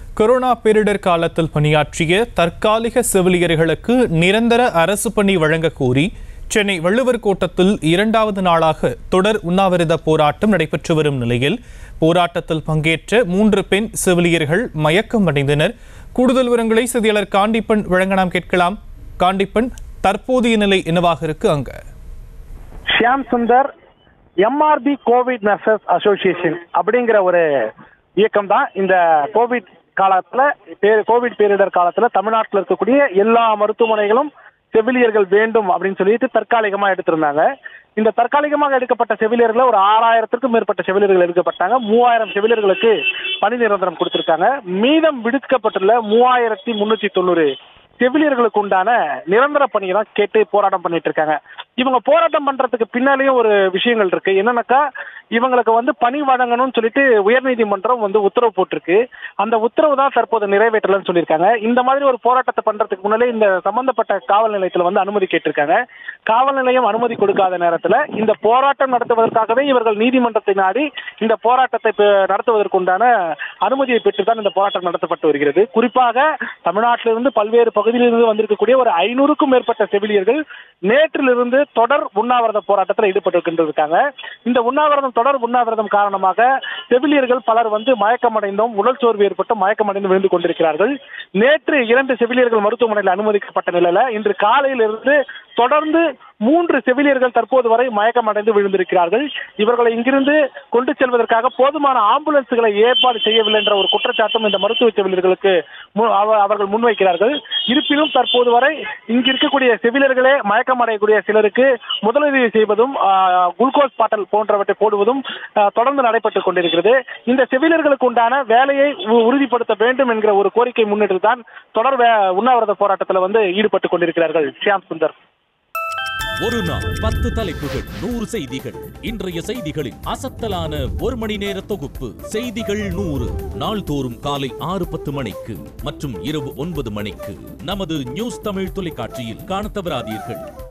corona பேரிடர் காலத்தில் பணியாற்றிய தற்காலிக செவிலியர்களுக்கு நிரந்தர அரசு பணி வழங்கக் கோரி சென்னை வள்ளுவர் கோட்டத்தில் இரண்டாவது நாளாக தொடர் உண்ணாவிரத போராட்டம் நடைபெற்று வரும் நிலையில் போராட்டத்தில் பங்கேற்ற மூன்று பெண் செவிலியர்கள் மயக்கம் அடைந்தனர் கூடுதல் விவரங்களை செய்தியாளர் காண்டிப்பன் வழங்க நாம் கேட்கலாம் காண்டிப்பன் தற்போதைய நிலை என்னவாக இருக்கு அங்க Shyam Sundar MRB Covid nurses association அப்படிங்கிற ஒரு இயக்கம் தான் இந்த கோவிட் காலத்துல பே- கோவிட் பேரிடர் காலத்துல தமிழ்நாட்டில் இருக்கக்கூடிய எல்லா மருத்துவமனைகளும் செவிலியர்கள் வேண்டும் அப்படின்னு சொல்லிட்டு தற்காலிகமா எடுத்திருந்தாங்க இந்த தற்காலிகமாக எடுக்கப்பட்ட செவிலியர்களை ஒரு ஆறாயிரத்திற்கும் மேற்பட்ட செவிலியர்கள் எடுக்கப்பட்டாங்க மூவாயிரம் செவிலியர்களுக்கு பணி நிரந்தரம் கொடுத்திருக்காங்க மீதம் விடுவிக்கப்பட்டுள்ள மூவாயிரத்தி முன்னூத்தி தொண்ணூறு செவிலியர்களுக்கு உண்டான நிரந்தர பணியை தான் கேட்டு போராட்டம் பண்ணிட்டு இருக்காங்க இவங்க போராட்டம் பண்றதுக்கு பின்னாலேயும் ஒரு விஷயங்கள் இருக்கு என்னன்னாக்கா இவங்களுக்கு வந்து பணி வழங்கணும்னு சொல்லிட்டு உயர்நீதிமன்றம் வந்து உத்தரவு போட்டிருக்கு அந்த உத்தரவு தான் தற்போது நிறைவேற்றலன்னு சொல்லியிருக்காங்க இந்த மாதிரி ஒரு போராட்டத்தை பண்றதுக்கு முன்னாலே இந்த சம்பந்தப்பட்ட காவல் நிலையத்துல வந்து அனுமதி கேட்டிருக்காங்க காவல் நிலையம் அனுமதி கொடுக்காத நேரத்துல இந்த போராட்டம் நடத்துவதற்காகவே இவர்கள் நீதிமன்றத்தை நாடி இந்த போராட்டத்தை பெ- நடத்துவதற்கு உண்டான அனுமதியை பெற்று தான் இந்த போராட்டம் நடத்தப்பட்டு வருகிறது குறிப்பாக தமிழ்நாட்டிலிருந்து பல்வேறு பகுதியிலிருந்து வந்திருக்கக்கூடிய ஒரு ஐநூறுக்கும் மேற்பட்ட செவிலியர்கள் நேற்றிலிருந்து தொடர் உண்ணாவிரத போராட்டத்தில் ஈடுபட்டு இருக்காங்க இந்த உண்ணாவிரதம் தொடர் உண்ணாவிரதம் காரணமாக செவிலியர்கள் பலர் வந்து மயக்கமடைந்தும் உடல் சோர்வு ஏற்பட்டு மயக்கமடைந்து விழுந்து கொண்டிருக்கிறார்கள் நேற்று இரண்டு செவிலியர்கள் மருத்துவமனையில் அனுமதிக்கப்பட்ட நிலையில இன்று காலையிலிருந்து தொடர்ந்து மூன்று செவிலியர்கள் தற்போது வரை மயக்கமடைந்து விழுந்திருக்கிறார்கள் இவர்களை இங்கிருந்து கொண்டு செல்வதற்காக போதுமான ஆம்புலன்ஸ்களை ஏற்பாடு செய்யவில்லை என்ற ஒரு குற்றச்சாட்டும் இந்த மருத்துவ செவிலியர்களுக்கு மு- அவ- அவர்கள் முன்வைக்கிறார்கள் இருப்பினும் தற்போது வரை இங்கு இருக்கக்கூடிய செவிலியர்களே மயக்கமடையக்கூடிய சிலருக்கு முதலுதவி செய்வதும் ஆ, குளுக்கோஸ் பாட்டல் போன்றவற்றை போடுவதும் ஆ, தொடர்ந்து நடைபெற்றுக் கொண்டிருக்கிறது இந்த செவிலியர்களுக்கு உண்டான வேலையை உ- உறுதிப்படுத்த வேண்டும் என்கிற ஒரு கோரிக்கை முன்னிட்டு தான் தொடர் வே- உண்ணாவிரத போராட்டத்தில் வந்து ஈடுபட்டுக் கொண்டிருக்கிறார்கள் ஷியாம் சுந்தர் ஒரு நாள் பத்து தலைப்புகள் நூறு செய்திகள் இன்றைய செய்திகளின் அசத்தலான ஒரு மணி நேர தொகுப்பு செய்திகள் நூறு நாள்தோறும் காலை ஆறு பத்து மணிக்கு மற்றும் இரவு ஒன்பது மணிக்கு நமது நியூஸ் தமிழ் தொலைக்காட்சியில் காணத் தவறாதீர்கள்